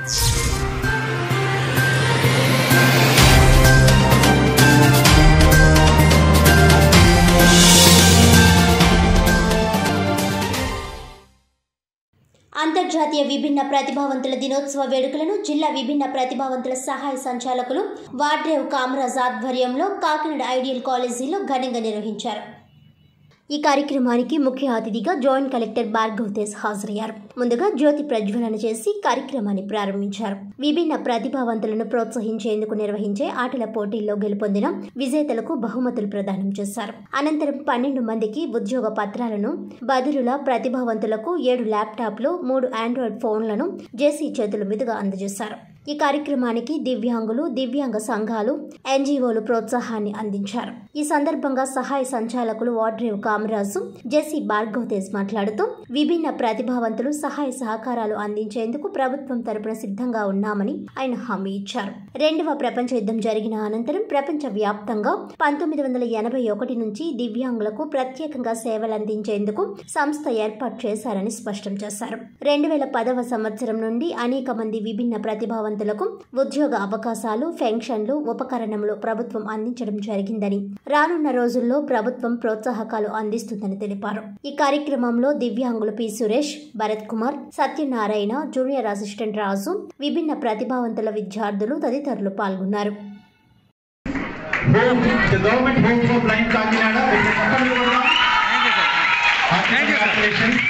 అంతర్జాతీయ విభిన్న ప్రతిభావంతుల దినోత్సవ వేడుకలను జిల్లా విభిన్న ప్రతిభావంతుల సహాయ సంచాలకులు వాడ్రేవ్ కామరాజ్ ఆధ్వర్యంలో కాకినాడ ఐడియల్ కాలేజీలో ఘనంగా నిర్వహించారు ఈ కార్యక్రమానికి ముఖ్య అతిథిగా జాయింట్ కలెక్టర్ భార్గవ్ తేజ్ హాజరయ్యారు ముందుగా జ్యోతి ప్రజ్వలన చేసి కార్యక్రమాన్ని ప్రారంభించారు విభిన్న ప్రతిభావంతులను ప్రోత్సహించేందుకు నిర్వహించే ఆటల పోటీల్లో గెలుపొందిన విజేతలకు బహుమతులు ప్రదానం చేశారు అనంతరం పన్నెండు మందికి ఉద్యోగ పత్రాలను బదులుల ప్రతిభావంతులకు ఏడు ల్యాప్టాప్లు మూడు ఆండ్రాయిడ్ ఫోన్లను జేసీ చేతుల మీదుగా అందజేశారు ఈ కార్యక్రమానికి దివ్యాంగులు దివ్యాంగ సంఘాలు ఎన్జీఓలు ప్రోత్సాహాన్ని అందించారు ఈ సందర్భంగా సహాయ సంచాలకులు వాడ్రేవ్ కామరాజు జెసి భార్గవ్ తేజ్ మాట్లాడుతూ విభిన్న ప్రతిభావంతులు సహాయ సహకారాలు అందించేందుకు ప్రభుత్వం తరపున సిద్ధంగా ఉన్నామని ఆయన హామీ ఇచ్చారు రెండవ ప్రపంచ యుద్ధం జరిగిన అనంతరం ప్రపంచ వ్యాప్తంగా పంతొమ్మిది వందల ఎనభై ఒకటి నుంచి దివ్యాంగులకు ప్రత్యేకంగా సేవలందించేందుకు సంస్థ ఏర్పాటు చేశారని స్పష్టం చేశారు రెండు వేల పదవ సంవత్సరం నుండి అనేక మంది విభిన్న ప్రతిభావంతులకు ఉద్యోగ అవకాశాలు పెన్షన్లు ఉపకరణములు ప్రభుత్వం అందించడం జరిగిందని రానున్న రోజుల్లో ప్రభుత్వం ప్రోత్సాహకాలు అందిస్తుందని తెలిపారు ఈ కార్యక్రమంలో దివ్యాంగులు P Suresh Bharat Kumar Satyanarayana junior assistant Raju విభిన్న ప్రతిభావంతుల విద్యార్థులు తదితరులు పాల్గొన్నారు home, the government home for blind Kakinada, with the company program. Thank you, sir. Congratulations.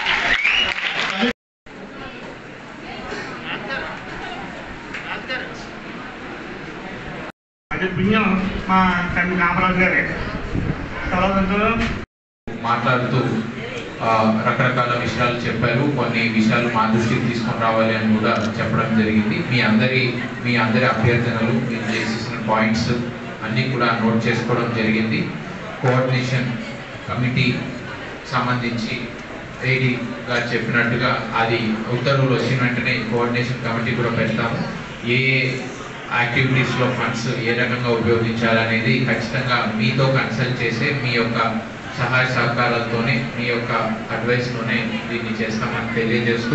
అది బియ్యం మా తండ్రి కామరాజు గారే చాలా సంతోషం మాట్లాడుతూ ఆ, రకరకాల విషయాలు చెప్పారు కొన్ని విషయాలు మా దృష్టికి తీసుకొని రావాలి అని కూడా చెప్పడం జరిగింది మీ అందరి మీ అందరి అభ్యర్థనలు మీరు చేసేసిన పాయింట్స్ అన్నీ కూడా నోట్ చేసుకోవడం జరిగింది కోఆర్డినేషన్ కమిటీ సంబంధించి ఏడీ గారు చెప్పినట్టుగా అది ఉత్తర్వులు వచ్చిన వెంటనే కోఆర్డినేషన్ కమిటీ కూడా పెడతాము ఏ ఏ యాక్టివిటీస్లో ఫండ్స్ ఏ రకంగా ఉపయోగించాలనేది ఖచ్చితంగా మీతో కన్సల్ట్ చేసే మీ యొక్క సహాయ సహకారాలతోనే మీ యొక్క అడ్వైస్తోనే దీన్ని చేస్తామని తెలియజేస్తూ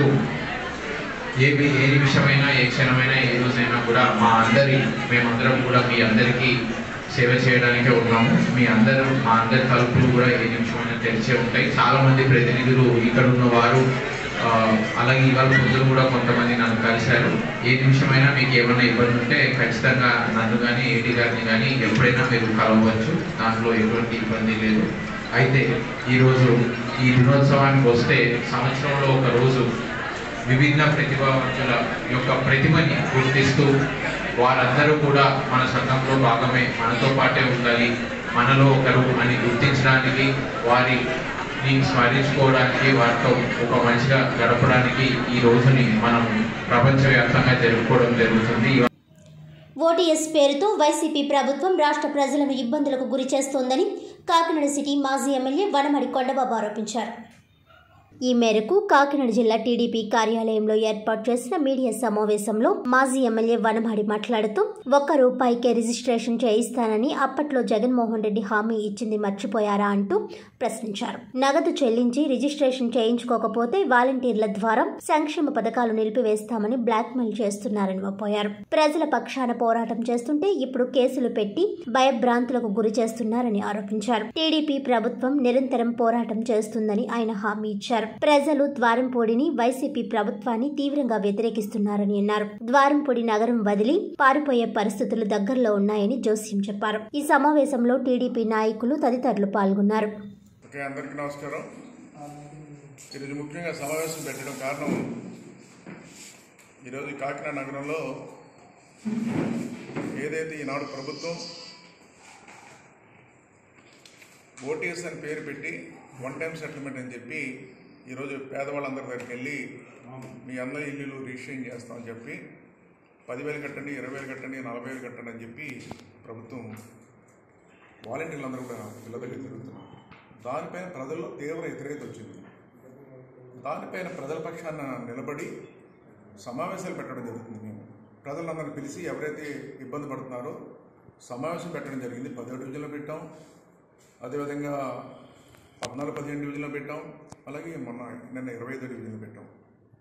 ఏ వి- ఏ నిమిషమైనా ఏ క్షణమైనా ఏ రోజైనా కూడా మా అందరి మేమందరం కూడా మీ అందరికీ సేవ చేయడానికే ఉన్నాము మీ అందరూ మా అందరి తలుపులు కూడా ఏ నిమిషమైనా తెరిచే ఉంటాయి చాలా మంది ప్రతినిధులు ఇక్కడ ఉన్న వారు ఆ, అలాగే ఇవాళ పొద్దున కూడా కొంతమంది నన్ను కలిశారు ఏ నిమిషమైనా మీకు ఏమైనా ఇబ్బంది ఉంటే ఖచ్చితంగా నన్ను కానీ ఏటీ గారిని కానీ ఎప్పుడైనా మీరు కలవచ్చు దాంట్లో ఎటువంటి ఇబ్బంది లేదు అయితే ఈరోజు ఈ దినోత్సవానికి వస్తే సంవత్సరంలో ఒక రోజు విభిన్న ప్రతిభావంతుల యొక్క ప్రతిభని గుర్తిస్తూ వారందరూ కూడా మన సంఘంలో భాగమే మనతో పాటే ఉండాలి మనలో ఒకరు అని గుర్తించడానికి వారిని స్మరించుకోవడానికి వారితో ఒక మంచిగా గడపడానికి ఈ రోజుని మనం ప్రపంచవ్యాప్తంగా జరుపుకోవడం జరుగుతుంది ఓటీఎస్ పేరుతో వైసీపీ ప్రభుత్వం రాష్ట్ర ప్రజలను ఇబ్బందులకు గురి చేస్తోందని కాకినాడ సిటీ మాజీ ఎమ్మెల్యే వనమడి కొండబాబు ఆరోపించారు ఈ మేరకు కాకినాడ జిల్లా టీడీపీ కార్యాలయంలో ఏర్పాటు చేసిన మీడియా సమావేశంలో మాజీ ఎమ్మెల్యే వనమాడి మాట్లాడుతూ ఒక్క రూపాయికే రిజిస్ట్రేషన్ చేయిస్తానని అప్పట్లో జగన్మోహన్ రెడ్డి హామీ ఇచ్చింది మర్చిపోయారా అంటూ ప్రశ్నించారు నగదు చెల్లించి రిజిస్ట్రేషన్ చేయించుకోకపోతే వాలంటీర్ల ద్వారా సంక్షేమ పథకాలు నిలిపివేస్తామని బ్లాక్మెయిల్ చేస్తున్నారని వాపోయారు ప్రజల పక్షాన పోరాటం చేస్తుంటే ఇప్పుడు కేసులు పెట్టి భయభ్రాంతులకు గురి చేస్తున్నారని ఆరోపించారు టీడీపీ ప్రభుత్వం నిరంతరం పోరాటం చేస్తుందని ఆయన హామీ ఇచ్చారు ప్రజలు ద్వారంపూడిని వైసీపీ ప్రభుత్వాన్ని తీవ్రంగా వ్యతిరేకిస్తున్నారని అన్నారు ద్వారంపూడి నగరం వదిలి పారిపోయే పరిస్థితులు దగ్గరలో ఉన్నాయని జోస్యం చెప్పారు ఈ సమావేశంలో టీడీపీ నాయకులు తదితరులు పాల్గొన్నారు ఓకే అందరికీ నమస్కారం ఈరోజు ముఖ్యంగా సమావేశం పెట్టడం కారణం ఈరోజు ఈ కాకినాడ నగరంలో ఏదైతే ఈనాడు ప్రభుత్వం ఓటీఎస్ అని పేరు పెట్టి వన్ టైం సెటిల్మెంట్ అని చెప్పి ఈరోజు పేదవాళ్ళందరి దగ్గరికి వెళ్ళి మీ అందరి ఇల్లులు రిజిస్ట్రేషన్ చేస్తామని చెప్పి పదివేలు కట్టండి ఇరవై వేలు కట్టండి నలభై వేలు కట్టండి అని చెప్పి ప్రభుత్వం వాలంటీర్లు అందరూ కూడా పిల్ల దగ్గర తిరుగుతున్నారు దానిపైన ప్రజల్లో తీవ్ర వ్యతిరేకత వచ్చింది దానిపైన ప్రజల పక్షాన నిలబడి సమావేశాలు పెట్టడం జరుగుతుంది మేము ప్రజలందరిని పిలిచి ఎవరైతే ఇబ్బంది పడుతున్నారో సమావేశం పెట్టడం జరిగింది పదిహేడు డివిజన్లో పెట్టాం అదేవిధంగా పద్నాలుగు పదిహేను డివిజన్లో పెట్టాం అలాగే మొన్న నిన్న ఇరవై ఐదు డివిజన్లో పెట్టాం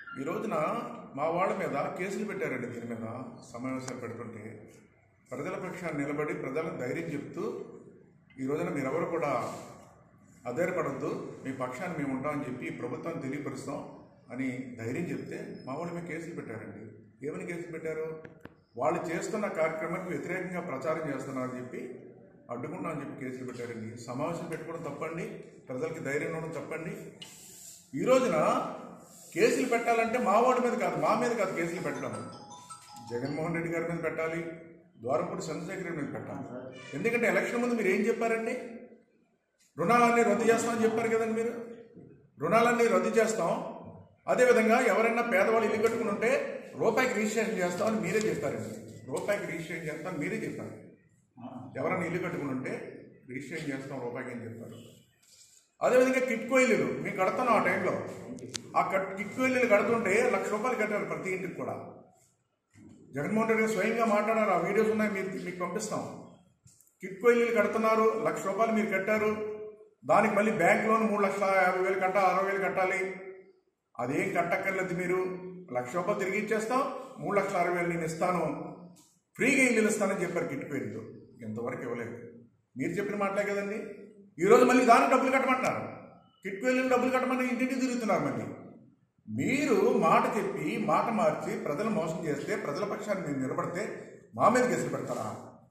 ఈ రోజున మా వాళ్ళ మీద కేసులు పెట్టారండి దీని మీద సమావేశాలు పెడుతుంటే ప్రజల పక్షాన్ని నిలబడి ప్రజలకు ధైర్యం చెప్తూ ఈ రోజున మీరెవరు కూడా అధైర్యపడద్దు మీ పక్షాన్ని మేము ఉంటామని చెప్పి ప్రభుత్వాన్ని తెలియపరుస్తాం అని ధైర్యం చెప్తే మా వాళ్ళు మీద కేసులు పెట్టారండి ఏమని కేసులు పెట్టారు వాళ్ళు చేస్తున్న కార్యక్రమానికి వ్యతిరేకంగా ప్రచారం చేస్తున్నారని చెప్పి అడ్డుకున్నామని చెప్పి కేసులు పెట్టారండి సమావేశం పెట్టుకోవడం తప్పండి ప్రజలకి ధైర్యం ఇవ్వడం తప్పండి ఈ రోజున కేసులు పెట్టాలంటే మా వాడి మీద కాదు మా మీద కాదు కేసులు పెట్టడం జగన్మోహన్ రెడ్డి గారి మీద పెట్టాలి ద్వారంపూడి చంద్రశేఖర్ రెడ్డి మీద పెట్టాలి ఎందుకంటే ఎలక్షన్ ముందు మీరు ఏం చెప్పారండి రుణాలన్నీ రద్దు చేస్తామని చెప్పారు కదండి మీరు రుణాలన్నీ రద్దు చేస్తాం అదేవిధంగా ఎవరైనా పేదవాళ్ళు ఇల్లు కట్టుకుని ఉంటే రూపాయికి రిజిస్ట్రేషన్ చేస్తామని మీరే చెప్పారండి రూపాయికి రిజిస్ట్రేషన్ చేస్తామని మీరే చెప్పారు ఎవరైనా ఇల్లు కట్టుకుని ఉంటే రిజిస్ట్రేషన్ చేస్తాం రూపాయికి అని చెప్పారు అదేవిధంగా కిట్కో ఇల్లులు మేము కడుతున్నాం ఆ టైంలో ఆ కట్ కిట్కో ఇల్లులు కడుతుంటే లక్ష రూపాయలు కట్టాలి ప్రతి ఇంటికి కూడా జగన్మోహన్ రెడ్డి గారు స్వయంగా మాట్లాడారు ఆ వీడియోస్ ఉన్నాయి మీరు మీకు పంపిస్తాం కిట్కో ఇల్లులు కడుతున్నారు లక్ష రూపాయలు మీరు కట్టారు దానికి మళ్ళీ బ్యాంక్ లోన్ మూడు లక్షల యాభై వేలు కట్టాలి అరవై వేలు కట్టాలి అదేం కట్టక్కర్లేదు మీరు లక్ష రూపాయలు తిరిగి ఇచ్చేస్తాం మూడు లక్షల అరవై వేలు నేను ఇస్తాను ఫ్రీగా ఇల్లు ఇస్తానని చెప్పారు కిట్కో ఇల్లు ఎంతవరకు ఇవ్వలేదు మీరు చెప్పిన మాటలే కదండి ఈరోజు మళ్ళీ దానికి డబ్బులు కట్టమంటున్నారు కిట్కో ఇల్లు డబ్బులు కట్టమని ఇంటింటికి తిరుగుతున్నారు మళ్ళీ మీరు మాట చెప్పి మాట మార్చి ప్రజలు మోసం చేస్తే ప్రజల పక్షాన్ని మీరు నిలబడితే మా మీద కేసులు పెడతారా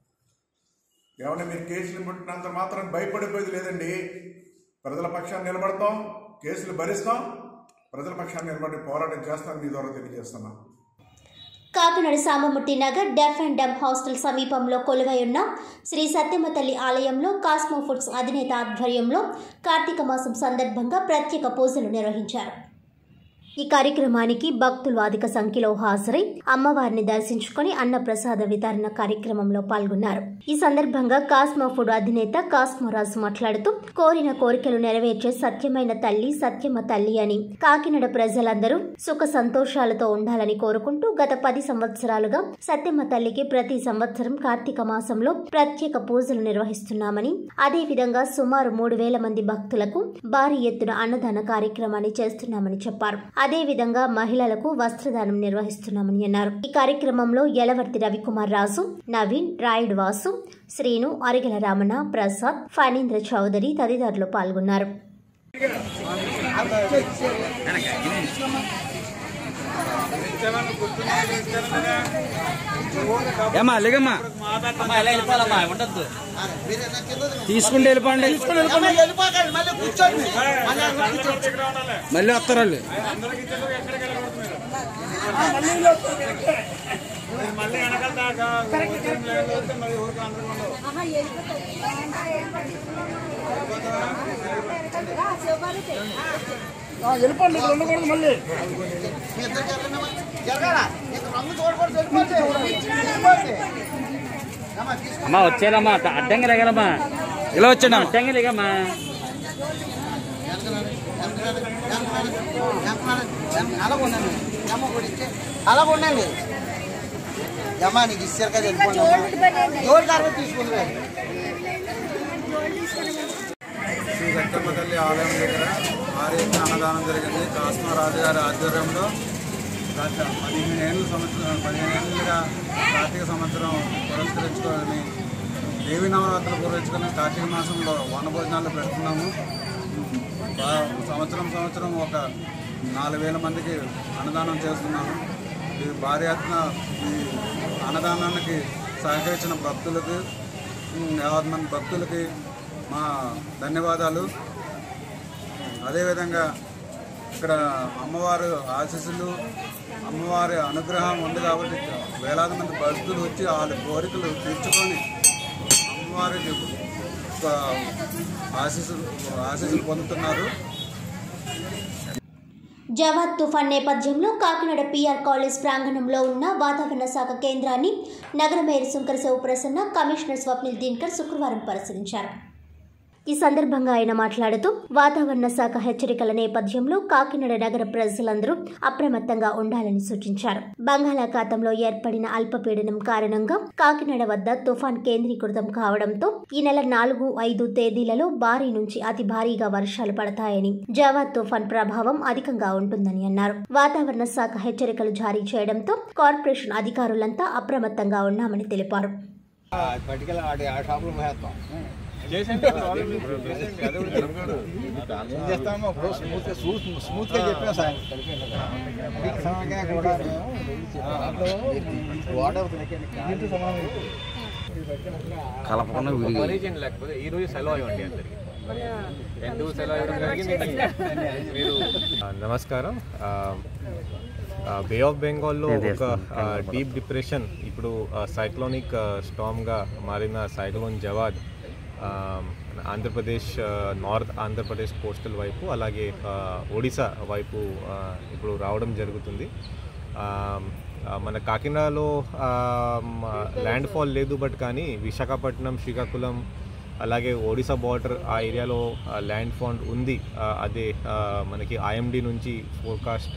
ఏమన్నా మీరు కేసులు పెట్టినంత మాత్రం భయపడిపోయేది లేదండి ప్రజల పక్షాన్ని నిలబడతాం కేసులు భరిస్తాం ప్రజల పక్షాన్ని నిలబడి పోరాటం చేస్తాం మీ ద్వారా తెలియజేస్తున్నాం Kakinada Sambamurthy Nagar deaf and dumb hostel సమీపంలో కొలువై ఉన్న శ్రీ సత్యమ్మ తల్లి ఆలయంలో కాస్మో ఫుడ్స్ అధినేత ఆధ్వర్యంలో కార్తీక మాసం సందర్భంగా ప్రత్యేక పూజలు నిర్వహించారు ఈ కార్యక్రమానికి భక్తులు అధిక సంఖ్యలో హాజరై అమ్మవారిని దర్శించుకుని అన్నప్రసాద వితరణ కార్యక్రమంలో పాల్గొన్నారు ఈ సందర్భంగా కాస్మో ఫుడ్ అధినేత కాస్మోరాజు మాట్లాడుతూ కోరిన కోరికలు నెరవేర్చే సత్యమైన తల్లి సత్యమ తల్లి అని కాకినాడ ప్రజలందరూ సుఖ సంతోషాలతో ఉండాలని కోరుకుంటూ గత పది సంవత్సరాలుగా సత్యమ్మ తల్లికి ప్రతి సంవత్సరం కార్తీక మాసంలో ప్రత్యేక పూజలు నిర్వహిస్తున్నామని అదేవిధంగా సుమారు మూడు వేల మంది భక్తులకు భారీ ఎత్తున అన్నదాన కార్యక్రమాన్ని చేస్తున్నామని చెప్పారు అదేవిధంగా మహిళలకు వస్త్రదానం నిర్వహిస్తున్నామని అన్నారు ఈ కార్యక్రమంలో యలవర్తి రవికుమార్ రాజు నవీన్ రాయుడు వాసు శ్రీను అరిగల రమణ ప్రసాద్ ఫణీంద్ర చౌదరి తదితరులు పాల్గొన్నారు ఏమా లేగమ్మా తీసుకుంటే వెళ్ళిపోండి మళ్ళీ వస్తారు వాళ్ళు మళ్ళీ వెనకాల దాకా మళ్ళీ ఊరికి అందరూ వెళ్ళిపోండి ఇక్కడ ఉండకూడదు మళ్ళీ అమ్మా వచ్చేదమ్మా అడ్డంగా లేగలమ్మా ఇలా వచ్చాడు అడ్డంగా లేగమ్మా అలా ఉండండి అమ్మ కూడా ఇచ్చే అలా ఉండండి అమ్మా నీకు ఇచ్చారు కదా వెళ్ళిపోండి జోడు తర్వాత తీసుకుంది శ్రీ సత్యమ్మ తల్లి ఆలయం దగ్గర భారీ ఎత్తున అన్నదానం జరిగింది కాస్మరాజు గారి ఆధ్వర్యంలో గత పదిహేను ఏళ్ళ సంవత్సరం పదిహేను ఏళ్ళుగా కార్తీక సంవత్సరం పురస్కరించుకొని దేవి నవరాత్రులు పురస్కరించుకొని కార్తీక మాసంలో వన భోజనాలు పెడుతున్నాము బా- సంవత్సరం సంవత్సరం ఒక నాలుగు వేల మందికి అన్నదానం చేస్తున్నాము ఈ భారీ ఎత్తున ఈ అన్నదానానికి సహకరించిన భక్తులకు ఉమ్, యావత్ మంది భక్తులకి మా ధన్యవాదాలు అదేవిధంగా ఇక్కడ అమ్మవారు ఆశీస్సులు అమ్మవారి అనుగ్రహం ఉంది కాబట్టి వేలాది మంది భక్తులు వచ్చి వాళ్ళ కోరికలు తీర్చుకొని అమ్మవారికి ఒక ఆశీస్సులు ఆశీస్సులు పొందుతున్నారు జవాద్ తుఫాన్ నేపథ్యంలో కాకినాడ పిఆర్ కాలేజ్ ప్రాంగణంలో ఉన్న వాతావరణ శాఖ కేంద్రాన్ని నగర మేయర్ శంకర శివ ప్రసన్న కమిషనర్ స్వప్నిల్ దిన్కర్ శుక్రవారం పరిశీలించారు ఈ సందర్భంగా ఆయన మాట్లాడుతూ వాతావరణ శాఖ హెచ్చరికల నేపథ్యంలో కాకినాడ నగర ప్రజలందరూ అప్రమత్తంగా ఉండాలని సూచించారు బంగాళాఖాతంలో ఏర్పడిన అల్పపీడనం కారణంగా కాకినాడ వద్ద తుఫాన్ కేంద్రీకృతం కావడంతో ఈ నెల నాలుగు ఐదు తేదీలలో భారీ నుంచి అతి భారీగా వర్షాలు పడతాయని జవాద్ తుఫాన్ ప్రభావం అధికంగా ఉంటుందని అన్నారు వాతావరణ శాఖ హెచ్చరికలు జారీ చేయడంతో కార్పొరేషన్ అధికారులంతా అప్రమత్తంగా ఉన్నామని తెలిపారు పట్టుకెళ్ళి ఆ షాపులో పోయేస్తాం ఏం చేస్తామో ఇప్పుడు స్మూత్ స్మూత్ గా చెప్పాం సార్ మీకు సమయంగా కూడా వాటర్ కలపకుండా విరిగి పర్మిషన్ లేకపోతే ఈ రోజు సెలవు ఇవ్వండి అందరికి ఎందుకు సెలవు ఇవ్వడం జరిగింది మీరు నమస్కారం బే ఆఫ్ బెంగాల్లో ఒక డీప్ డిప్రెషన్ ఇప్పుడు సైక్లోనిక్ స్టామ్గా మారిన సైక్లోన్ జవాద్ ఆ, ఆంధ్రప్రదేశ్ ఆ, నార్త్ ఆంధ్రప్రదేశ్ కోస్టల్ వైపు అలాగే ఆ, ఒడిశా వైపు ఆ, ఇప్పుడు రావడం జరుగుతుంది ఆ, ఆ, మన కాకినాడలో ల్యాండ్ ఫాల్ లేదు బట్ కానీ విశాఖపట్నం శ్రీకాకుళం అలాగే ఒడిశా బార్డర్ ఆ ఏరియాలో ల్యాండ్ ఫాల్ ఉంది ఆ, అదే ఆ, మనకి ఐఎండి నుంచి ఫోర్కాస్ట్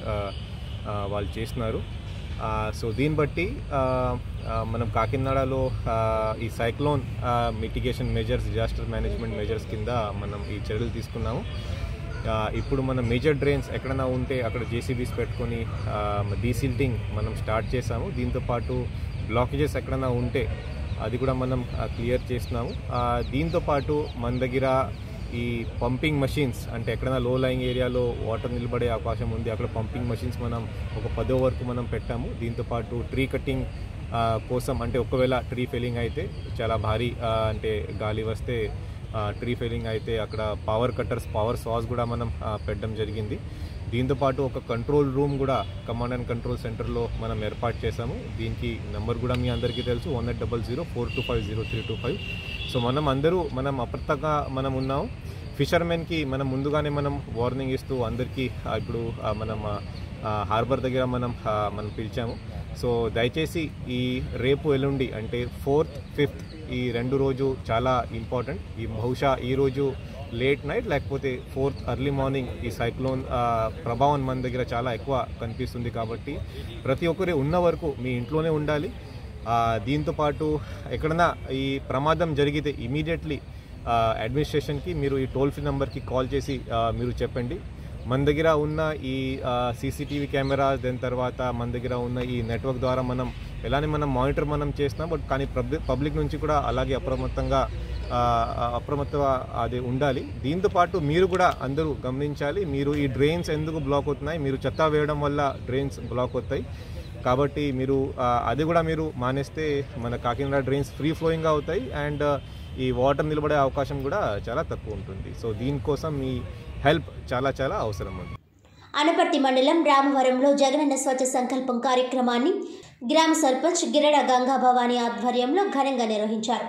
వాళ్ళు చేస్తున్నారు ఆ, సో దీన్ని బట్టి ఆ, ఆ, మనం కాకినాడలో ఆ, ఈ cyclone mitigation measures disaster management measures కింద మనం ఈ చర్యలు తీసుకున్నాము ఆ, ఇప్పుడు మన మేజర్ డ్రైన్స్ ఎక్కడైనా ఉంటే అక్కడ జేసీబీస్ పెట్టుకొని డీసిల్టింగ్ మనం స్టార్ట్ చేసాము దీంతో పాటు బ్లాకేజెస్ ఎక్కడైనా ఉంటే అది కూడా మనం క్లియర్ చేస్తున్నాము ఆ, దీంతో పాటు మన దగ్గర ఈ పంపింగ్ మషిన్స్ అంటే ఎక్కడైనా లో లైంగ్ ఏరియాలో వాటర్ నిలబడే అవకాశం ఉంది అక్కడ పంపింగ్ మషిన్స్ మనం ఒక పదో వరకు మనం పెట్టాము దీంతో పాటు ట్రీ కటింగ్ ఆ, కోసం అంటే ఒకవేళ ట్రీ ఫెయిలింగ్ అయితే చాలా భారీ ఆ, అంటే గాలి వస్తే ట్రీ ఫెయిలింగ్ అయితే అక్కడ పవర్ కట్టర్స్ పవర్ సాస్ కూడా మనం ఆ, పెట్టడం జరిగింది దీంతో పాటు ఒక కంట్రోల్ రూమ్ కూడా కమాండ్ అండ్ కంట్రోల్ సెంటర్లో మనం ఏర్పాటు చేశాము దీనికి నెంబర్ కూడా మీ అందరికీ తెలుసు one eight double zero four two five zero three two five so మనం అందరూ మనం అప్రతంగా మనం ఉన్నాం ఫిషర్మెన్కి మనం ముందుగానే మనం వార్నింగ్ ఇస్తూ అందరికీ ఆ, ఇప్పుడు ఆ, మనం ఆ, హార్బర్ దగ్గర మనం ఆ, మనం పిలిచాము సో దయచేసి ఈ రేపు ఎల్లుండి అంటే ఫోర్త్ ఫిఫ్త్ ఈ రెండు రోజు చాలా ఇంపార్టెంట్ ఈ బహుశా ఈ రోజు లేట్ నైట్ లేకపోతే ఫోర్త్ ఎర్లీ మార్నింగ్ ఈ సైక్లోన్ ఆ, ప్రభావం మన దగ్గర చాలా ఎక్కువ కనిపిస్తుంది కాబట్టి ప్రతి ఒక్కరి ఉన్న వరకు మీ ఇంట్లోనే ఉండాలి ఆ, దీంతో పాటు ఎక్కడన్నా ఈ ప్రమాదం జరిగితే ఇమీడియట్లీ అడ్మినిస్ట్రేషన్కి మీరు ఈ టోల్ ఫ్రీ నెంబర్కి కాల్ చేసి ఆ, మీరు చెప్పండి మన దగ్గర ఉన్న ఈ సీసీటీవీ కెమెరా దాని తర్వాత మన దగ్గర ఉన్న ఈ నెట్వర్క్ ద్వారా మనం ఎలానే మనం మానిటర్ మనం చేస్తున్నాం బట్ కానీ పబ్లిక్ పబ్లిక్ నుంచి కూడా అలాగే అప్రమత్తంగా ఆ, అప్రమత్త అది ఉండాలి దీంతో పాటు మీరు కూడా అందరూ గమనించాలి మీరు ఈ డ్రైన్స్ ఎందుకు బ్లాక్ అవుతున్నాయి మీరు చెత్త వేయడం వల్ల డ్రైన్స్ బ్లాక్ అవుతాయి కాబట్టి మీరు ఆ, అది కూడా మీరు మానేస్తే మన కాకినాడ డ్రైన్స్ ఫ్రీ ఫ్లోయింగ్ అవుతాయి అండ్ ఈ వాటర్ నిలబడే అవకాశం కూడా చాలా తక్కువ ఉంటుంది సో దీనికోసం మీ హెల్ప్ చాలా చాలా అవసరం ఉంది అనపర్తి మండలం రామవరంలో జగనన్న స్వచ్ఛ సంకల్పం కార్యక్రమాన్ని గ్రామ సర్పంచ్ గిరడ గంగాభవాని ఆధ్వర్యంలో ఘనంగా నిర్వహించారు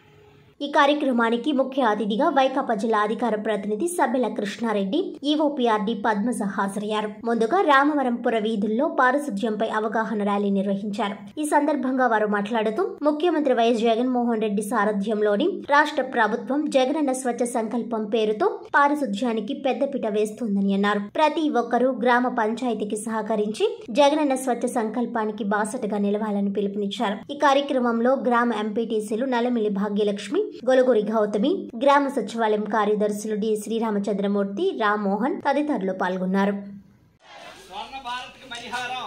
ఈ కార్యక్రమానికి ముఖ్య అతిథిగా వైకాపా జిల్లా అధికార ప్రతినిధి సబ్బెల కృష్ణారెడ్డి ఈఓపీఆర్డి పద్మజ హాజరయ్యారు ముందుగా రామవరం పుర వీధుల్లో పారిశుధ్యంపై అవగాహన ర్యాలీ నిర్వహించారు ఈ సందర్భంగా వారు మాట్లాడుతూ ముఖ్యమంత్రి వైఎస్ జగన్మోహన్ రెడ్డి సారథ్యంలోని రాష్ట్ర ప్రభుత్వం జగనన్న స్వచ్ఛ సంకల్పం పేరుతో పారిశుధ్యానికి పెద్దపీట వేస్తోందని అన్నారు ప్రతి ఒక్కరూ గ్రామ పంచాయతీకి సహకరించి జగనన్న స్వచ్ఛ సంకల్పానికి బాసటగా నిలవాలని పిలుపునిచ్చారు ఈ కార్యక్రమంలో గ్రామ ఎంపీటీసీలు నలమిలి భాగ్యలక్ష్మి గొలగూరి గౌతమి గ్రామ సచివాలయం కార్యదర్శులు డి శ్రీరామచంద్రమూర్తి రామ్మోహన్ తదితరులు పాల్గొన్నారు స్వర్ణ భారత్కి మణిహారం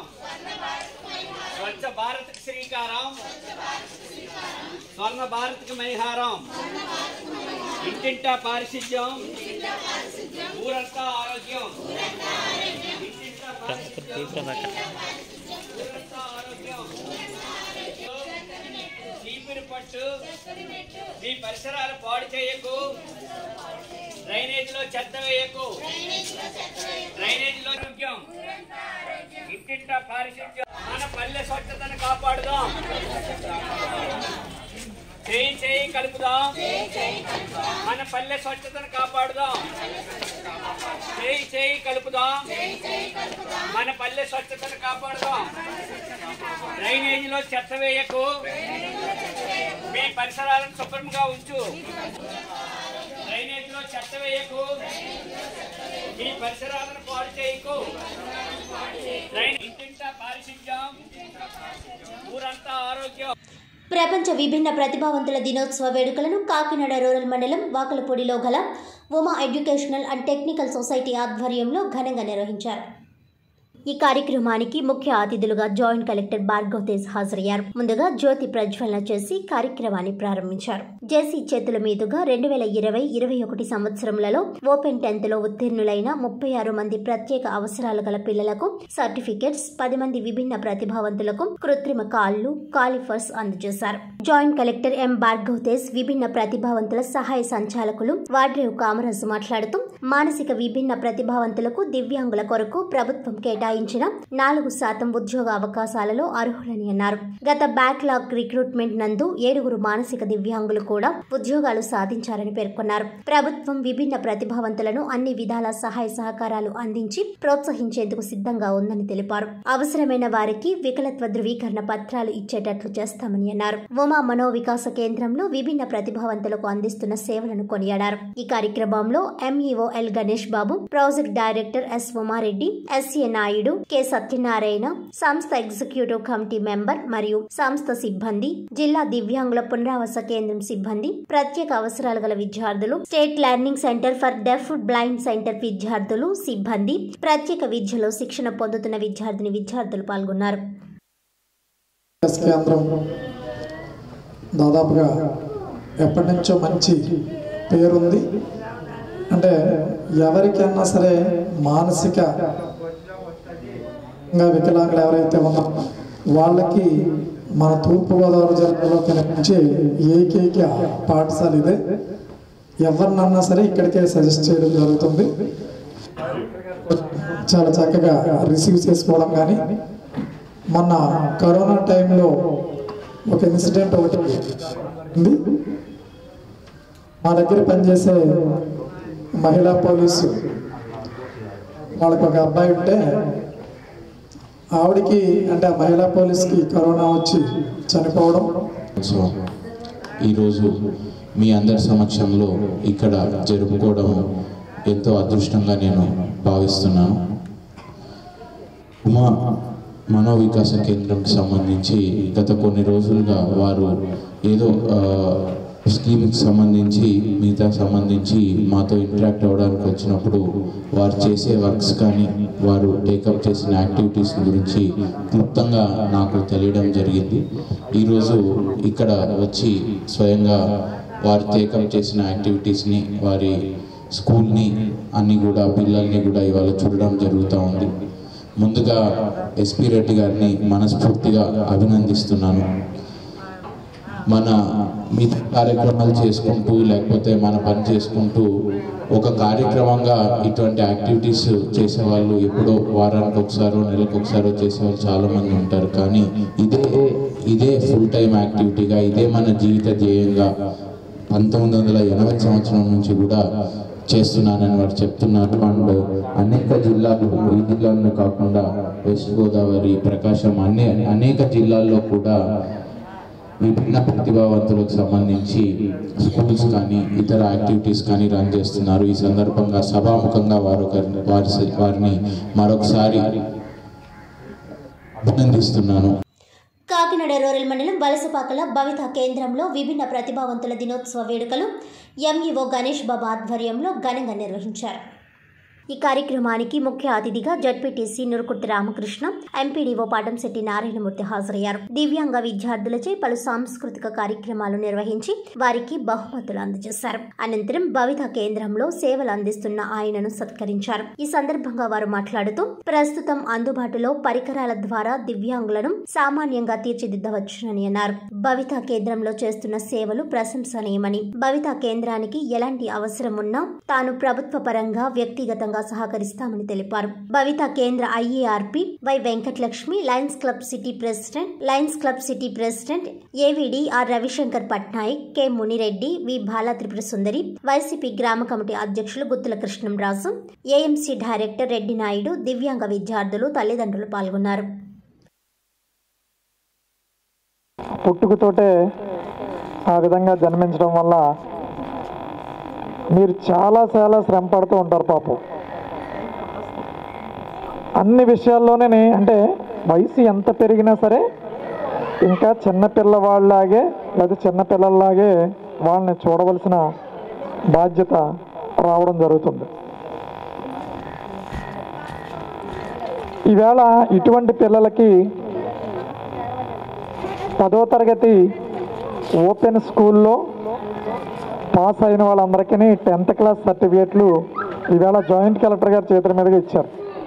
స్వచ్ఛ భారత్కి శ్రీకారం స్వర్ణ భారత్కి మణిహారం ఇంటింటా పారిశుద్ధ్యం ఊరంతా ఆరోగ్యం ఇంటింటా పారిశుద్ధ్యం, ఊరంతా ఆరోగ్యం చీపురు పట్టు మీ పరిసరాలు పాడు చేయకు డ్రైనేజీలో చెత్త వేయకు డ్రైనేజీలో ఆరోగ్యం ఇంటింటా పారిశుద్ధ్యం మన పల్లె స్వచ్ఛతను కాపాడుదాం చేయి చేయి కలుపుదాం మన పల్లె స్వచ్ఛతను కాపాడుదాం చేయి చేయి కలుపుదాం మన పల్లె స్వచ్ఛతను కాపాడుదాం డ్రైనేజీలో చెత్త వేయకు మీ పరిసరాలను శుభ్రంగా ఉంచు డ్రైనేజ్ చెత్త వేయకు మీ పరిసరాలను పాడు చేయకు రైన్ ఇంటింటా పారిశుద్ధ్యం ఊరంతా ఆరోగ్యం ప్రపంచ విభిన్న ప్రతిభావంతుల దినోత్సవ వేడుకలను కాకినాడ రూరల్ మండలం వాకలపూడిలో గల Uma educational and technical society ఆధ్వర్యంలో ఘనంగా నిర్వహించారు ఈ కార్యక్రమానికి ముఖ్య అతిథులుగా జాయింట్ కలెక్టర్ భార్గవ్ తేజ్ హాజరయ్యారు ముందుగా జ్యోతి ప్రజ్వలన చేసి కార్యక్రమాన్ని ప్రారంభించారు జేసీ చేతుల మీదుగా రెండు వేల ఇరవై ఇరవై ఒకటి సంవత్సరములలో ఓపెన్ టెన్త్ లో ఉత్తీర్ణులైన ముప్పై ఆరు మంది ప్రత్యేక అవసరాలు గల పిల్లలకు సర్టిఫికెట్స్ పది మంది విభిన్న ప్రతిభావంతులకు కృత్రిమ కాళ్లు కాలిఫర్స్ అందజేశారు joint collector M Bhargav Tej విభిన్న ప్రతిభావంతుల సహాయ సంచాలకులు వాడ్రేవ్ కామరాజు మాట్లాడుతూ మానసిక విభిన్న ప్రతిభావంతులకు దివ్యాంగుల కొరకు ప్రభుత్వం కేటాయించిన నాలుగు శాతం ఉద్యోగ అవకాశాలలో అర్హులని అన్నారు గత బ్యాక్లాగ్ రిక్రూట్మెంట్ నందు ఏడుగురు మానసిక దివ్యాంగులు కూడా ఉద్యోగాలు సాధించారని పేర్కొన్నారు ప్రభుత్వం విభిన్న ప్రతిభావంతులను అన్ని విధాల సహాయ సహకారాలు అందించి ప్రోత్సహించేందుకు సిద్ధంగా ఉందని తెలిపారు అవసరమైన వారికి వికలత్వ ధృవీకరణ పత్రాలు ఇచ్చేటట్లు చేస్తామని అన్నారు ఉమా మనోవికాస కేంద్రంలో విభిన్న ప్రతిభావంతులకు అందిస్తున్న సేవలను కొనియాడారు ఈ కార్యక్రమంలో MEO L Ganesh Babu project director S Umareddy S A Naidu K Satyanarayana సంస్థ ఎగ్జిక్యూటివ్ కమిటీ మెంబర్ మరియు సంస్థ సిబ్బంది జిల్లా దివ్యాంగుల పునరావాస కేంద్రం సిబ్బంది ప్రత్యేక అవసరాలు గల విద్యార్థులు state learning centre for deaf blind centre విద్యార్థులు సిబ్బంది ప్రత్యేక విద్యలో శిక్షణ పొందుతున్న విద్యార్థిని విద్యార్థులు పాల్గొన్నారు ఎస్ కేంద్రం దాదాపుగా ఎప్పటి నుంచో మంచి పేరుంది అంటే ఎవరికైనా సరే మానసిక వికలాంగులు ఎవరైతే ఉన్నారో వాళ్ళకి మన తూర్పుగోదావరి జిల్లాలో కనిపించే ఏకైక పాఠశాల ఇదే ఎవరినన్నా సరే ఇక్కడికే సజెస్ట్ చేయడం జరుగుతుంది చాలా చక్కగా రిసీవ్ చేసుకోవడం కానీ మొన్న కరోనా టైంలో ఒక ఇన్సిడెంట్ ఒకటి ఉంది మా దగ్గర పనిచేసే మహిళా పోలీసు వాళ్ళకి ఒక అబ్బాయి ఉంటే ఆవిడికి అంటే ఆ మహిళా పోలీస్కి కరోనా వచ్చి చనిపోవడం ఉత్సవం ఈరోజు మీ అందరి సమక్షంలో ఇక్కడ జరుపుకోవడం ఎంతో అదృష్టంగా నేను భావిస్తున్నాను ఉమా మనోవికాస కేంద్రంకి సంబంధించి గత కొన్ని రోజులుగా వారు ఏదో స్కీమ్కి సంబంధించి మిగతా సంబంధించి మాతో ఇంటరాక్ట్ అవ్వడానికి వచ్చినప్పుడు వారు చేసే వర్క్స్ కానీ వారు టేకప్ చేసిన యాక్టివిటీస్ గురించి క్లుప్తంగా నాకు తెలియడం జరిగింది ఈరోజు ఇక్కడ వచ్చి స్వయంగా వారు టేకప్ చేసిన యాక్టివిటీస్ని వారి స్కూల్ని అన్ని కూడా పిల్లల్ని కూడా ఇవాళ చూడడం జరుగుతూ ఉంది ముందుగా ఎస్పి రెడ్డి గారిని మనస్ఫూర్తిగా అభినందిస్తున్నాను మన మిగతా కార్యక్రమాలు చేసుకుంటూ లేకపోతే మన పని చేసుకుంటూ ఒక కార్యక్రమంగా ఇటువంటి యాక్టివిటీస్ చేసేవాళ్ళు ఎప్పుడో వారానికి ఒకసారో నెలకు ఒకసారో చేసేవాళ్ళు చాలామంది ఉంటారు కానీ ఇదే ఇదే ఫుల్ టైం యాక్టివిటీగా ఇదే మన జీవిత ధ్యేయంగా పంతొమ్మిది వందల ఎనభై సంవత్సరం నుంచి కూడా చేస్తున్నానని వారు చెప్తున్నారు అండ్ అనేక జిల్లాలు ఈ జిల్లాలోనే కాకుండా వెస్ట్ గోదావరి ప్రకాశం అనే అనేక జిల్లాల్లో కూడా విభిన్న ప్రతిభావంతులకు సంబంధించి స్కూల్స్ కానీ ఇతర యాక్టివిటీస్ కానీ రన్ చేస్తున్నారు ఈ సందర్భంగా సభాముఖంగా వారు ఒకరి- వారి వారిని మరొకసారి అభినందిస్తున్నాను కాకినాడ రూరల్ మండలం వలసపాకల భవిత కేంద్రంలో విభిన్న ప్రతిభావంతుల దినోత్సవ వేడుకలు ఎంఈఓ గణేష్ బాబా ఆధ్వర్యంలో ఘనంగా నిర్వహించారు ఈ కార్యక్రమానికి ముఖ్య అతిథిగా జడ్పీటీసీ నురుకుర్తి రామకృష్ణ ఎంపీడీఓ పాటంశెట్టి నారాయణమూర్తి హాజరయ్యారు దివ్యాంగ విద్యార్థులచే పలు సాంస్కృతిక కార్యక్రమాలు నిర్వహించి వారికి బహుమతులు అందజేశారు అనంతరం భవిత కేంద్రంలో సేవలు అందిస్తున్న ఆయనను సత్కరించారు ఈ సందర్భంగా వారు మాట్లాడుతూ ప్రస్తుతం అందుబాటులో పరికరాల ద్వారా దివ్యాంగులను సామాన్యంగా తీర్చిదిద్దవచ్చునని అన్నారు భవిత కేంద్రంలో చేస్తున్న సేవలు ప్రశంసనీయమని భవిత కేంద్రానికి ఎలాంటి అవసరం ఉన్నా తాను ప్రభుత్వ పరంగా వ్యక్తిగతంగా సహకరిస్తామని తెలిపారు భవిత కేంద్ర IARP Y Venkatalakshmi lions club city president lions club city president AVD R Ravishankar Patnaik K Munireddy V Bala Tripura Sundari YCP గ్రామ కమిటీ అధ్యక్షులు గుత్తుల కృష్ణంరాజు ఏఎంసీ డైరెక్టర్ రెడ్డి నాయుడు దివ్యాంగ విద్యార్థులు తల్లిదండ్రులు పాల్గొన్నారు పుట్టుకతోటే ఆ విధంగా జన్మించడం వల్ల మీరు చాలా చాలా శ్రమ పడుతూ ఉంటారు పాపం అన్ని విషయాల్లోనే అంటే వయసు ఎంత పెరిగినా సరే ఇంకా చిన్నపిల్లవాళ్ళలాగే లేదా చిన్నపిల్లల్లాగే వాళ్ళని చూడవలసిన బాధ్యత రావడం జరుగుతుంది ఈవేళ ఇటువంటి పిల్లలకి పదో తరగతి ఓపెన్ స్కూల్లో పాస్ అయిన వాళ్ళందరికీ టెన్త్ క్లాస్ సర్టిఫికేట్లు ఈవేళ జాయింట్ కలెక్టర్ గారి చేతుల మీదుగా ఇచ్చారు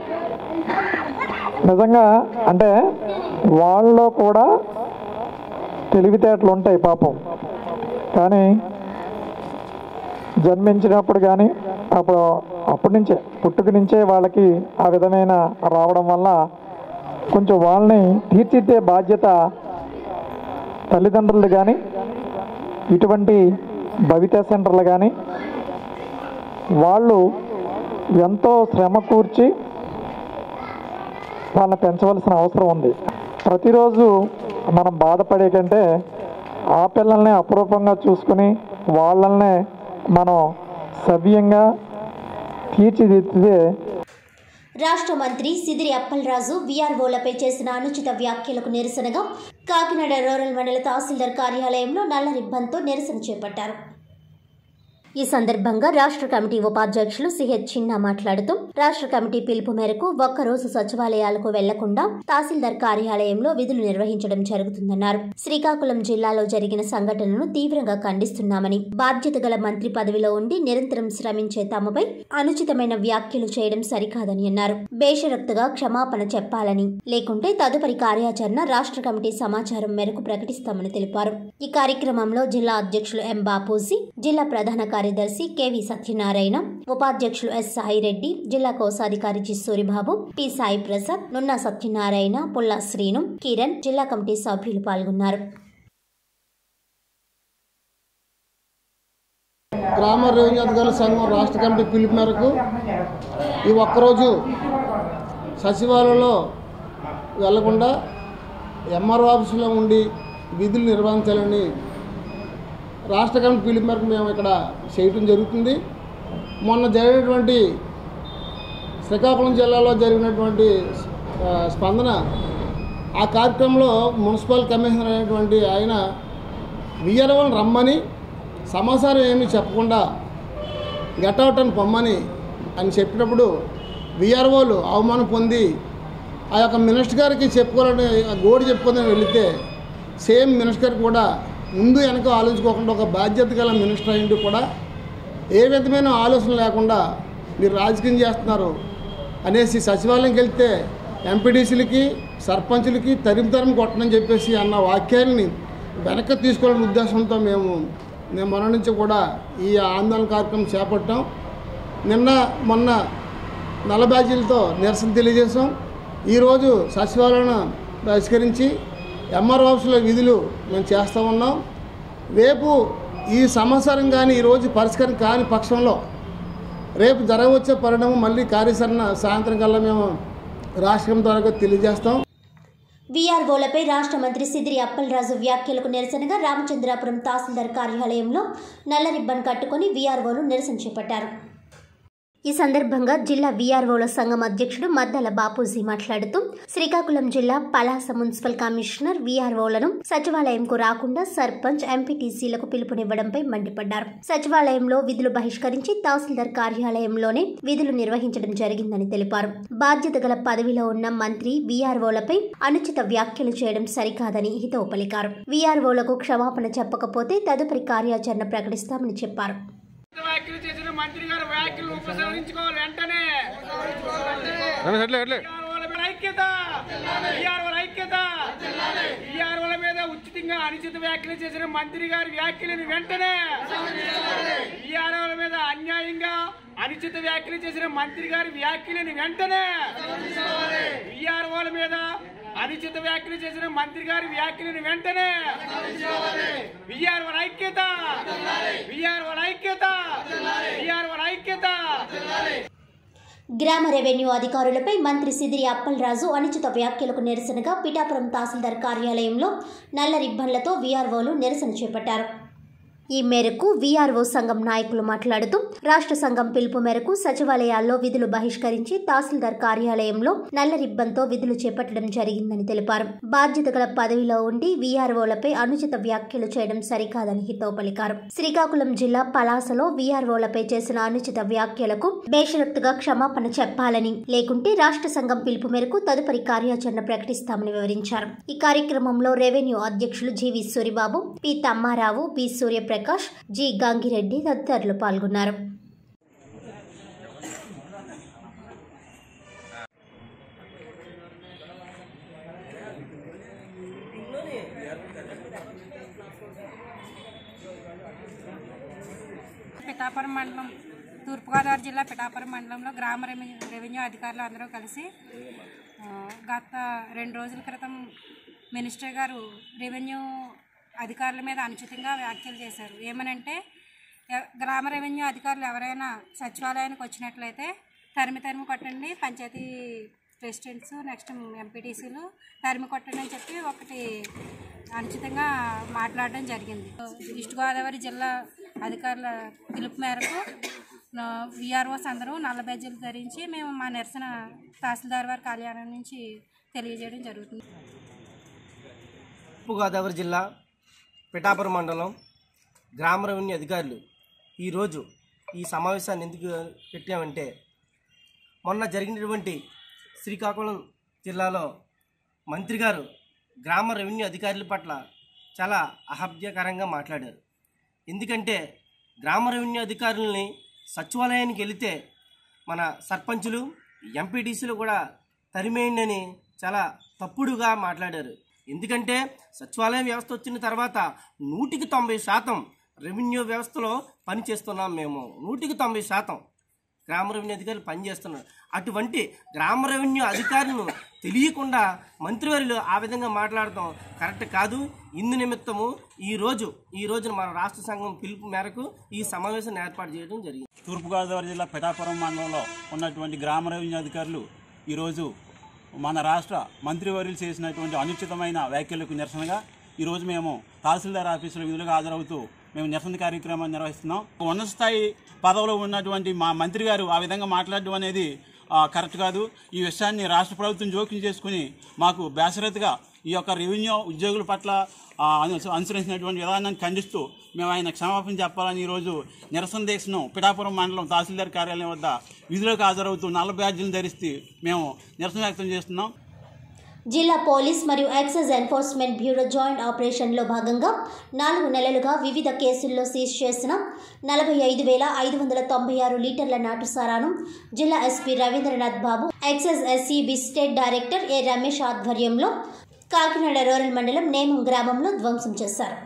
నిజంగా అంటే వాళ్ళలో కూడా తెలివితేటలు ఉంటాయి పాపం కానీ జన్మించినప్పుడు కానీ అప్పుడు అప్పటి నుంచే పుట్టుక నుంచే వాళ్ళకి ఆ విధమైన రావడం వల్ల కొంచెం వాళ్ళని తీర్చిదిద్దే బాధ్యత తల్లిదండ్రులు కానీ ఇటువంటి భవిత సెంటర్లు కానీ వాళ్ళు ఎంతో శ్రమ కూర్చి వాళ్ళని పెంచవలసిన అవసరం ఉంది ప్రతిరోజు మనం బాధపడే కంటే ఆ పిల్లల్ని అపురూపంగా చూసుకుని వాళ్ళనే మనం సవ్యంగా తీర్చిదిద్దితే రాష్ట్ర మంత్రి సిదిరి అప్పలరాజు వీఆర్ఓలపై చేసిన అనుచిత వ్యాఖ్యలకు నిరసనగా కాకినాడ రూరల్ మండల తహసీల్దార్ కార్యాలయంలో నల్ల రిబ్బన్తో నిరసన చేపట్టారు ఈ సందర్భంగా రాష్ట్ర కమిటీ ఉపాధ్యక్షులు సిహెచ్ చిన్న మాట్లాడుతూ రాష్ట్ర కమిటీ పిలుపు మేరకు ఒక్కరోజు సచివాలయాలకు వెళ్లకుండా తహసీల్దార్ కార్యాలయంలో విధులు నిర్వహించడం జరుగుతుందన్నారు శ్రీకాకుళం జిల్లాలో జరిగిన సంఘటనను తీవ్రంగా ఖండిస్తున్నామని బాధ్యత గల మంత్రి పదవిలో ఉండి నిరంతరం శ్రమించే తమపై అనుచితమైన వ్యాఖ్యలు చేయడం సరికాదని అన్నారు బేషరక్తుగా క్షమాపణ చెప్పాలని లేకుంటే తదుపరి కార్యాచరణ రాష్ట్ర కమిటీ సమాచారం మేరకు ప్రకటిస్తామని తెలిపారు ఈ కార్యక్రమంలో జిల్లా అధ్యక్షులు ఎం బాపూజీ జిల్లా ప్రధాన కార్యదర్శి కెవి సత్యనారాయణ ఉపాధ్యక్షులు ఎస్ సాయిరెడ్డి జిల్లా కోశాధికారి జి సూరిబాబు పి సాయి ప్రసాద్ నున్న సత్యనారాయణ పుల్లా శ్రీను కిరణ్ జిల్లా కమిటీ సభ్యులు పాల్గొన్నారు గ్రామ రెవెన్యూ అధికారుల సంఘం రాష్ట్ర కమిటీ పిలుపు మేరకు ఈ ఒక్కరోజు సచివాలయంలో వెళ్లకుండా ఎంఆర్ఓ ఆఫీసులో ఉండి విధులు నిర్వహించాలని రాష్ట్ర కమిటీ పిలుపు మేరకు మేము ఇక్కడ చేయటం జరుగుతుంది మొన్న జరిగినటువంటి శ్రీకాకుళం జిల్లాలో జరిగినటువంటి ఆ, స్పందన ఆ కార్యక్రమంలో మున్సిపల్ కమిషనర్ అయినటువంటి ఆయన విఆర్ఓని రమ్మని సమాచారం ఏమీ చెప్పకుండా గెట్అవుట్ అని పొమ్మని అని చెప్పినప్పుడు విఆర్ఓలు అవమానం పొంది ఆ యొక్క మినిస్టర్ గారికి చెప్పుకోవాలని ఆ గోడు చెప్పుకోదని వెళితే సేమ్ మినిస్టర్ గారికి కూడా ముందు వెనక ఆలోచించుకోకుండా ఒక బాధ్యత గల మినిస్టర్ అయింది కూడా ఏ విధమైన ఆలోచన లేకుండా మీరు రాజకీయం చేస్తున్నారు అనేసి సచివాలయంకి వెళ్తే ఎంపీడీసీలకి సర్పంచులకి తరిమి తరిమి కొట్టనని చెప్పేసి అన్న వాక్యాలని వెనక్కి తీసుకోవాలనే ఉద్దేశంతో మేము నేను మొన్న నుంచి కూడా ఈ ఆందోళన కార్యక్రమం చేపట్టాం నిన్న మొన్న నల్ల బ్యాజీలతో నిరసన తెలియజేసాం ఈరోజు సచివాలయం బహిష్కరించి ఎంఆర్ ఆఫీసులో విధులు మేము చేస్తూ ఉన్నాం రేపు ఈ సమాచారం కానీ ఈరోజు పరిష్కారం కాని పక్షంలో రేపు జరగవచ్చే పరిణామం మళ్ళీ కార్యాచరణ సాయంత్రం కల్లా మేము రాష్ట్రం ద్వారా తెలియజేస్తాం వీఆర్ఓలపై రాష్ట్ర మంత్రి సిదిరి అప్పలరాజు వ్యాఖ్యలకు నిరసనగా రామచంద్రాపురం తహసీల్దార్ కార్యాలయంలో నల్ల రిబ్బన్ కట్టుకుని వీఆర్ఓలు నిరసన చేపట్టారు ఈ సందర్భంగా జిల్లా వీఆర్ఓల సంఘం అధ్యక్షుడు మద్దల బాపూజీ మాట్లాడుతూ శ్రీకాకుళం జిల్లా పలాస మున్సిపల్ కమిషనర్ వీఆర్ఓలను సచివాలయంకు రాకుండా సర్పంచ్ ఎంపీటీసీలకు పిలుపునివ్వడంపై మండిపడ్డారు సచివాలయంలో విధులు బహిష్కరించి తహసీల్దార్ కార్యాలయంలోనే విధులు నిర్వహించడం జరిగిందని తెలిపారు బాధ్యత గల పదవిలో ఉన్న మంత్రి వీఆర్ఓలపై అనుచిత వ్యాఖ్యలు చేయడం సరికాదని హితవు పలికారు వీఆర్ఓలకు క్షమాపణ చెప్పకపోతే తదుపరి కార్యాచరణ ప్రకటిస్తామని చెప్పారు వ్యాఖ్యలు చేసిన మంత్రి గారు వ్యాఖ్యలు ఉపసంహరించుకోవాలి వెంటనే ఈఆర్ఓల మీద ఐక్యత ఈఆర్ఓల ఐక్యత ఈఆర్ఓల మీద ఉచితంగా అనుచిత వ్యాఖ్యలు చేసిన మంత్రి గారి వ్యాఖ్యలను వెంటనే ఈఆర్ఓల మీద అన్యాయంగా అనుచిత వ్యాఖ్యలు చేసిన మంత్రి గారి వ్యాఖ్యలను వెంటనే ఈఆర్ఓల మీద అనుచిత వ్యాఖ్యలు చేసిన మంత్రి గారి వ్యాఖ్యలను వెంటనే విఆర్ఓల ఐక్యత విఆర్ఓల ఐక్యత విఆర్ఓల ఐక్యత గ్రామ రెవెన్యూ అధికారులపై మంత్రి సిదిరి అప్పలరాజు అనుచిత వ్యాఖ్యలకు నిరసనగా పిఠాపురం తహసీల్దార్ కార్యాలయంలో నల్ల రిబ్బన్లతో వీఆర్ఓలు నిరసన చేపట్టారు ఈ మేరకు వీఆర్ఓ సంఘం నాయకులు మాట్లాడుతూ రాష్ట్ర సంఘం పిలుపు మేరకు సచివాలయాల్లో విధులు బహిష్కరించి తహసీల్దార్ కార్యాలయంలో నల్ల రిబ్బన్తో విధులు చేపట్టడం జరిగిందని తెలిపారు బాధ్యత గల పదవిలో ఉండి వీఆర్ఓలపై అనుచిత వ్యాఖ్యలు చేయడం సరికాదని హితవు పలికారు శ్రీకాకుళం జిల్లా పలాసలో వీఆర్ఓలపై చేసిన అనుచిత వ్యాఖ్యలకు బేషరత్తుగా క్షమాపణ చెప్పాలని లేకుంటే రాష్ట్ర సంఘం పిలుపు మేరకు తదుపరి కార్యాచరణ ప్రకటిస్తామని వివరించారు ఈ కార్యక్రమంలో రెవెన్యూ అధ్యక్షులు GV Suribabu P Tammarao B Suryaprakash G Gangireddy తదితరులు పాల్గొన్నారు పిఠాపురం మండలం తూర్పుగోదావరి జిల్లా పిఠాపురం మండలంలో గ్రామ రెవెన్యూ రెవెన్యూ అధికారులు అందరూ కలిసి ఆ, గత రెండు రోజుల క్రితం మినిస్టర్ గారు రెవెన్యూ అధికారుల మీద అనుచితంగా వ్యాఖ్యలు చేశారు ఏమనంటే ఎ- గ్రామ రెవెన్యూ అధికారులు ఎవరైనా సచివాలయానికి వచ్చినట్లయితే తరిమి తరిమి కొట్టండి పంచాయతీ ప్రెసిడెంట్స్ నెక్స్ట్ ఎంపీటీసీలు తరిమి కొట్టండి అని చెప్పి ఒకటి అనుచితంగా మాట్లాడడం జరిగింది ఈస్ట్ గోదావరి జిల్లా అధికారుల పిలుపు మేరకు విఆర్ఓస్ అందరూ నల్ల బెజ్జీలు ధరించి మేము మా నిరసన తహసీల్దార్ వారి కార్యాలయం నుంచి తెలియజేయడం జరుగుతుంది తూర్పుగోదావరి జిల్లా పిఠాపురం మండలం గ్రామ రెవెన్యూ అధికారులు ఈరోజు ఈ సమావేశాన్ని ఎందుకు పెట్టామంటే మొన్న జరిగినటువంటి శ్రీకాకుళం జిల్లాలో మంత్రి గారు గ్రామ రెవెన్యూ అధికారుల పట్ల చాలా అహభ్యకరంగా మాట్లాడారు ఎందుకంటే గ్రామ రెవెన్యూ అధికారులని సచివాలయానికి వెళితే మన సర్పంచులు ఎంపీటీసీలు కూడా తరిమేయండి అని చాలా తప్పుడుగా మాట్లాడారు ఎందుకంటే సచివాలయం వ్యవస్థ వచ్చిన తర్వాత నూటికి తొంభై శాతం రెవెన్యూ వ్యవస్థలో పనిచేస్తున్నాం మేము నూటికి తొంభై శాతం గ్రామ రెవెన్యూ అధికారులు పనిచేస్తున్నారు అటువంటి గ్రామ రెవెన్యూ అధికారులను తెలియకుండా మంత్రివర్యులు ఆ విధంగా మాట్లాడటం కరెక్ట్ కాదు ఇందు నిమిత్తము ఈ రోజు ఈ రోజున మన రాష్ట్ర సంఘం పిలుపు మేరకు ఈ సమావేశాన్ని ఏర్పాటు చేయడం జరిగింది తూర్పుగోదావరి జిల్లా పిఠాపురం మండలంలో ఉన్నటువంటి గ్రామ రెవెన్యూ అధికారులు ఈరోజు మన రాష్ట్ర మంత్రివర్యులు చేసినటువంటి అనుచితమైన వ్యాఖ్యలకు నిరసనగా ఈరోజు మేము తహసీల్దార్ ఆఫీసులో విధులుగా హాజరవుతూ మేము నిరసన కార్యక్రమాన్ని నిర్వహిస్తున్నాం ఉన్నత స్థాయి పదవిలో ఉన్నటువంటి మా మంత్రి గారు ఆ విధంగా మాట్లాడడం అనేది ఆ, కరెక్ట్ కాదు ఈ విషయాన్ని రాష్ట్ర ప్రభుత్వం జోక్యం చేసుకుని మాకు బేసరతుగా ఈ యొక్క రెవెన్యూ ఉద్యోగుల పట్ల ఆ, అను- అనుసరించినటువంటి విధానాన్ని ఖండిస్తూ మేము ఆయన క్షమాపణ చెప్పాలని ఈరోజు నిరసన దీక్షను పిఠాపురం మండలం తహసీల్దార్ కార్యాలయం వద్ద విధులకు హాజరవుతూ నల్ల బ్యాడ్జీలు ధరిస్తూ మేము నిరసన వ్యక్తం చేస్తున్నాం జిల్లా పోలీస్ మరియు ఎక్సైజ్ ఎన్ఫోర్స్మెంట్ బ్యూరో జాయింట్ ఆపరేషన్లో భాగంగా నాలుగు నెలలుగా వివిధ కేసుల్లో సీజ్ చేసిన నలభై ఐదు వేల ఐదు వందల తొంభై ఆరు లీటర్ల నాటుసారాను జిల్లా SP Ravindranath Babu excise SCB state director A Ramesh ఆధ్వర్యంలో కాకినాడ రూరల్ మండలం నేమం గ్రామంలో ధ్వంసం చేశారు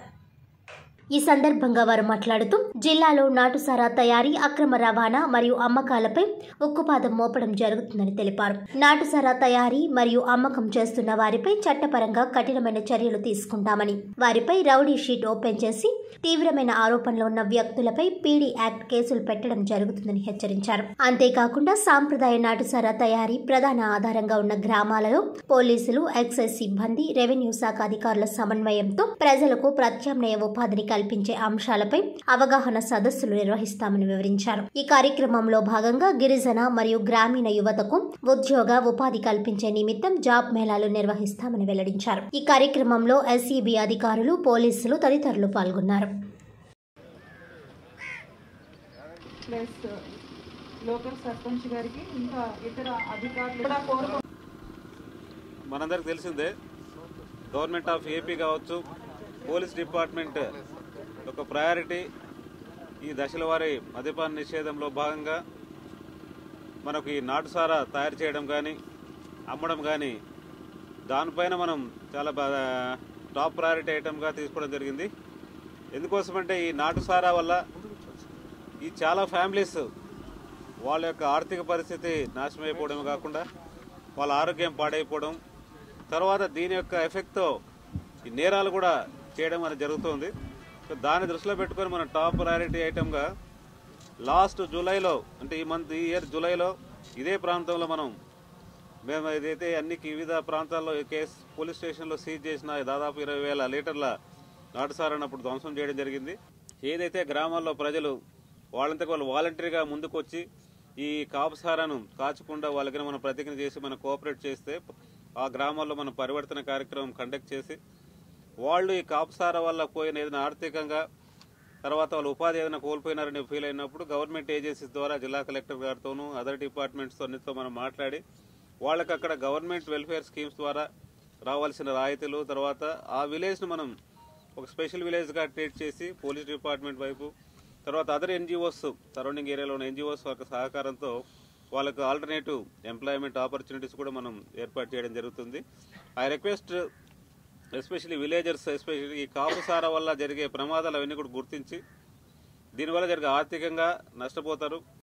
ఈ సందర్భంగా వారు మాట్లాడుతూ జిల్లాలో నాటుసారా తయారీ అక్రమ రవాణా మరియు అమ్మకాలపై ఉక్కుపాదం మోపడం జరుగుతుందని తెలిపారు నాటుసారా తయారీ మరియు అమ్మకం చేస్తున్న వారిపై చట్టపరంగా కఠినమైన చర్యలు తీసుకుంటామని వారిపై రౌడీ షీట్ ఓపెన్ చేసి తీవ్రమైన ఆరోపణలు ఉన్న వ్యక్తులపై పీడీ యాక్ట్ కేసులు పెట్టడం జరుగుతుందని హెచ్చరించారు అంతేకాకుండా సాంప్రదాయ నాటుసారా తయారీ ప్రధాన ఆధారంగా ఉన్న గ్రామాలలో పోలీసులు ఎక్సైజ్ సిబ్బంది రెవెన్యూ శాఖ అధికారుల సమన్వయంతో ప్రజలకు ప్రత్యామ్నాయ ఉపాధిని కల్పించే అంశాలపై అవగాహన సదస్సులు నిర్వహిస్తామని వివరించారు ఈ కార్యక్రమంలో భాగంగా గిరిజన మరియు గ్రామీణ యువతకు ఉద్యోగ ఉపాధి కల్పించే నిమిత్తం జాబ్ మేళాలు నిర్వహిస్తామని వెల్లడించారు ఈ కార్యక్రమంలో ఎస్ఈబి అధికారులు పోలీసులు తదితరులు పాల్గొన్నారు ప్లస్ లోకల్ సర్పంచ్ గారికి ఇంకా ఇతర అధికారులు కూడా కోరుకు మనందరికి తెలిసిందే గవర్నమెంట్ ఆఫ్ ఏపీ కావచ్చు పోలీస్ డిపార్ట్మెంట్ ఒక ప్రయారిటీ ఈ దశల వారి మద్యపాన నిషేధంలో భాగంగా మనకు ఈ నాటుసారా తయారు చేయడం కానీ అమ్మడం కానీ దానిపైన మనం చాలా బాగా టాప్ ప్రయారిటీ ఐటమ్గా తీసుకోవడం జరిగింది ఎందుకోసమంటే ఈ నాటుసారా వల్ల ఈ చాలా ఫ్యామిలీస్ వాళ్ళ యొక్క ఆర్థిక పరిస్థితి నాశనం అయిపోవడమే కాకుండా వాళ్ళ ఆరోగ్యం పాడైపోవడం తర్వాత దీని యొక్క ఎఫెక్ట్తో ఈ నేరాలు కూడా చేయడం అనేది జరుగుతుంది సో దాన్ని దృష్టిలో పెట్టుకొని మన టాప్ ప్రయారిటీ ఐటమ్గా లాస్ట్ జూలైలో అంటే ఈ మంత్ ఈ ఇయర్ జూలైలో ఇదే ప్రాంతంలో మనం మేము ఏదైతే అన్ని వివిధ ప్రాంతాల్లో ఈ కేసు పోలీస్ స్టేషన్లో సీజ్ చేసిన దాదాపు ఇరవై వేల లీటర్ల నాటుసారాన్ని అప్పుడు ధ్వంసం చేయడం జరిగింది ఏదైతే గ్రామాల్లో ప్రజలు వాళ్ళంతకు వాళ్ళు వాలంటరీగా ముందుకు వచ్చి ఈ కాపుసారాను కాచకుండా వాళ్ళకి మనం ప్రతిజ్ఞ చేసి మనం కోఆపరేట్ చేస్తే ఆ గ్రామాల్లో మనం పరివర్తన కార్యక్రమం కండక్ట్ చేసి వాళ్ళు ఈ కాపుసార వల్ల పోయిన ఏదైనా ఆర్థికంగా తర్వాత వాళ్ళు ఉపాధి ఏదైనా కోల్పోయినారని ఫీల్ అయినప్పుడు గవర్నమెంట్ ఏజెన్సీస్ ద్వారా జిల్లా కలెక్టర్ గారితోనూ అదర్ డిపార్ట్మెంట్స్ అన్నిటితో మనం మాట్లాడి వాళ్ళకి అక్కడ గవర్నమెంట్ వెల్ఫేర్ స్కీమ్స్ ద్వారా రావాల్సిన రాయితీలు తర్వాత ఆ విలేజ్ను మనం ఒక స్పెషల్ విలేజ్గా ట్రీట్ చేసి పోలీస్ డిపార్ట్మెంట్ వైపు తర్వాత అదర్ ఎన్జిఓస్ సరౌండింగ్ ఏరియాలో ఉన్న ఎన్జిఓస్ యొక్క సహకారంతో వాళ్ళకు ఆల్టర్నేటివ్ ఎంప్లాయ్మెంట్ ఆపర్చునిటీస్ కూడా మనం ఏర్పాటు చేయడం జరుగుతుంది I request especially villagers especially ఈ కాపుసార వల్ల జరిగే ప్రమాదాలు అవన్నీ కూడా గుర్తించి దీనివల్ల జరిగే ఆర్థికంగా నష్టపోతారు